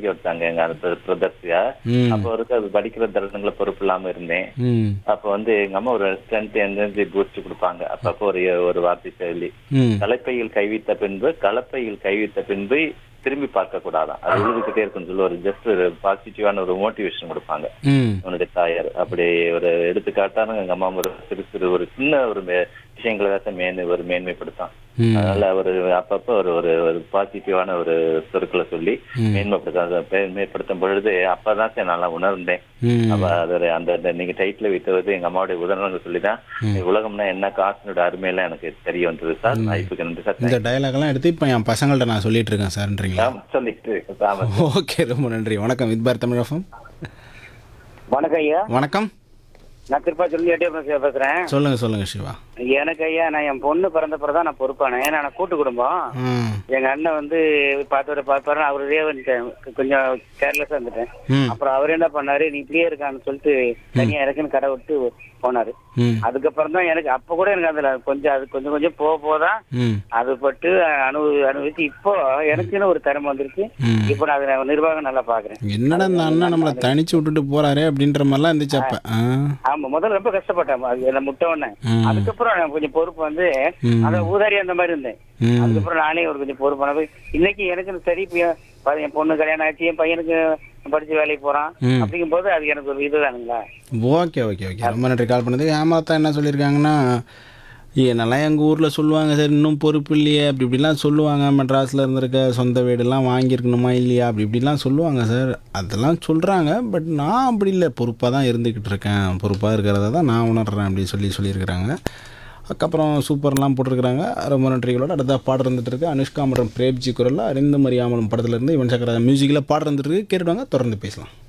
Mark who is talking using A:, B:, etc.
A: படிக்க வச்சாங்க எங்க அந்த பிரதர்சியா
B: ம்
A: அப்போ வரைக்கும் அது படிக்கிற தருணங்களை பொறுப்பு இல்லாம இருந்தேன்
B: ம்
A: அப்ப வந்து எங்க அம்மா ஒரு ஸ்ட்ரென்த் எனர்ஜி பூஸ்ட் கொடுப்பாங்க அப்பப்போ ஒரு ஒரு வார்த்தை சொல்லி
B: ம்
A: கலப்பையில் கைவித்த பின்பு கலப்பையில் கைவித்த பின்பு திரும்பி பார்க்க கூடாதாம் அது உழுதுகிட்டே இருக்குன்னு சொல்லி ஒரு ஜஸ்ட் ஒரு பாசிட்டிவான ஒரு மோட்டிவேஷன் கொடுப்பாங்க
B: ம்
A: உன்னுடைய தாயார் அப்படி ஒரு எடுத்துக்காட்டான எங்க அம்மா ஒரு சிறு சிறு ஒரு சின்ன ஒரு மே- விஷயங்களை தான் மேன்மை ஒரு மேன்மைப்படுத்தான்
B: ம்.
A: அதனால ஒரு அப்பப்ப ஒரு ஒரு ஒரு பாசிட்டிவான ஒரு சொற்களை சொல்லி மேன்மைப்படுத்த மேம்படுத்தும் பொழுது அப்பதான் சார் நல்லா உணர்ந்தேன்
B: ம்
A: அப்ப அது ஒரு அந்த அந்த நீங்க டைட்டில் விட்டது எங்க அம்மாவுடைய உதாரணங்கள் சொல்லிதான் உலகம்னா என்ன காசினோட அருமையெல்லாம் எனக்கு தெரிய வந்தது சார் வாய்ப்புக்கு நன்றி சார்
B: இந்த டயலாக்லாம் எடுத்து இப்போ என் பசங்கள்ட்ட நான் சொல்லிட்டு இருக்கேன் சார்ன்றீங்களா
A: ஆமா, சொல்லிட்டு ஆமா
B: ஓகே ரொம்ப நன்றி வணக்கம் வித்பார் தமிழகம்
C: வணக்கம் ஐயா
B: வணக்கம்
C: நான் திருப்பாச்சூர்ல எட்டே பேசுறேன்
B: சொல்லுங்க சொல்லுங்க சிவா
C: எனக்கு ஐயா நான் என் பொண்ணு பிறந்த பிறகு தான் நான் பொறுப்பானேன் ஏன்னா நான் கூட்டு குடும்பம்
B: ம்
C: எங்க அண்ணன் வந்து பார்த்தவரை பார்ப்பாரு அவரு ரேவன் கொஞ்சம் கேர்லெஸ்ஸா இருந்துட்டேன்
B: ம்
C: அப்புறம் அவர் என்ன பண்ணாரு நீ இப்படியே இருக்கான்னு சொல்லிட்டு தனியா எனக்குன்னு கடை விட்டு போனாரு
B: ம்
C: அதுக்கப்புறம் தான் எனக்கு அப்ப கூட எனக்கு அதுல கொஞ்சம் அது கொஞ்சம் கொஞ்சம் போக போதான்
B: ம்
C: அது பட்டு அனு அனுபவிச்சு இப்போ எனக்குன்னு ஒரு திறமை வந்துருச்சு
B: ம்.
C: இப்போ நான் அதை நிர்வாகம் நல்லா பாக்குறேன்
B: என்னடா இந்த அண்ணன் நம்மளை தனிச்சு விட்டுட்டு போறாரே அப்படின்ற மாதிரிலாம் இருந்துச்சு அப்ப ஆ
C: ஆமா முதல்ல ரொம்ப கஷ்டப்பட்டேன் அது என்ன முட்டை உடனே
B: ம்.
C: அதுக்கப்புறம் நான் கொஞ்சம் பொறுப்பு வந்து
B: ம்.
C: அத ஊதாரி அந்த மாதிரி இருந்தேன்
B: ம்
C: அதுக்கப்புறம் நானே ஒரு கொஞ்சம் பொறுப்பான போய் இன்னைக்கு எனக்கு சரி இப்ப என் பாரு, என் பொண்ணு கல்யாணம் ஆச்சு என் பையனுக்கு படிச்சு வேலைக்கு போறான்
B: ம்.
C: அப்படிங்கும்போது அது எனக்கு ஒரு இதுதானுங்களா
B: ஓகே ஓகே ஓகே ரொம்ப நன்றி கால் பண்ணதுக்கு ஏமாத்தா என்ன சொல்லியிருக்காங்கன்னா என்னெல்லாம் எங்கள் ஊரில் சொல்லுவாங்க சார் இன்னும் பொறுப்பு இல்லையே அப்படி இப்படிலாம் சொல்லுவாங்க மெட்ராஸில் இருந்திருக்க சொந்த வீடெல்லாம் வாங்கியிருக்கணுமா இல்லையா அப்படி இப்படிலாம் சொல்லுவாங்க சார் அதெல்லாம் சொல்கிறாங்க பட் நான் அப்படி இல்லை பொறுப்பாக தான் இருந்துக்கிட்டு இருக்கேன் பொறுப்பாக இருக்கிறத தான் நான் உணர்றேன் அப்படின்னு சொல்லி சொல்லியிருக்கிறாங்க அதுக்கப்புறம் சூப்பர்லாம் போட்டிருக்கிறாங்க ரொம்ப நன்றிகளோட அடுத்த பாடம் இருந்துட்டு இருக்கு அனுஷ்கா மற்றும் பிரேப்ஜி குரலில் அறிந்து மறியாமலும் படத்துலேருந்து இவன் சக்கர மியூசிக்கில் பாடம் இருந்துட்டு இருக்கு கேட்டுவாங்க தொடர்ந்து பேசலாம்